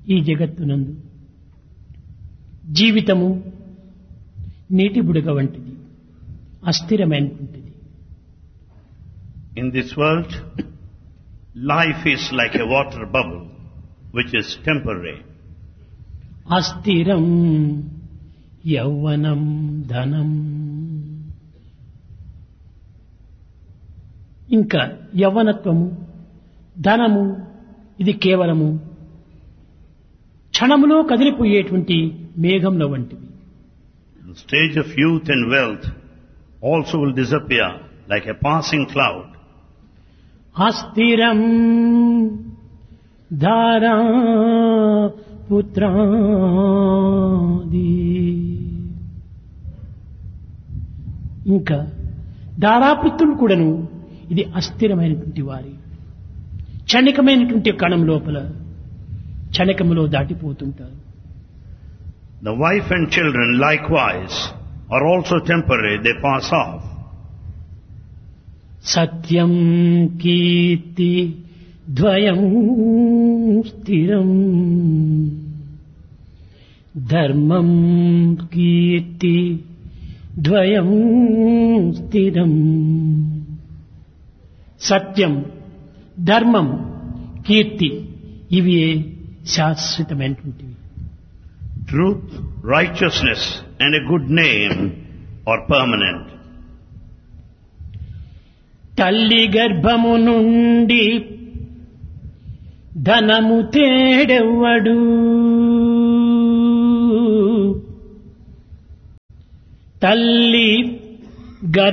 ఈ జగత్తునందు జీవితము నీటి బుడగ వంటిది అస్థిరమైనటువంటిది In this world, life is like a water bubble, which is temporary. అస్థిరం యౌవనం ధనం ఇంకా యవ్వనత్వము ధనము ఇది కేవలము క్షణములో కదిలిపోయేటువంటి మేఘంలో వంటివి The stage of youth and wealth also will disappear like a passing cloud. అస్థిరం ధారా పుత్రాది ఇంకా ధారాపుత్రులు కూడాను ఇది అస్థిరమైనటువంటి వారి క్షణికమైనటువంటి కణం లోపల క్షణికములో దాటిపోతుంటారు The wife and children likewise are also temporary, they pass off. సత్యం కీర్తి ద్వయం స్థిరం ధర్మం కీర్తి ద్వయం స్థిరం సత్యం ధర్మం కీర్తి ఇవి శాశ్వతమైనటువంటివి Truth, righteousness and a good name are permanent. తల్లి గర్భము నుండి ధనము తేడెవ్వడు తల్లి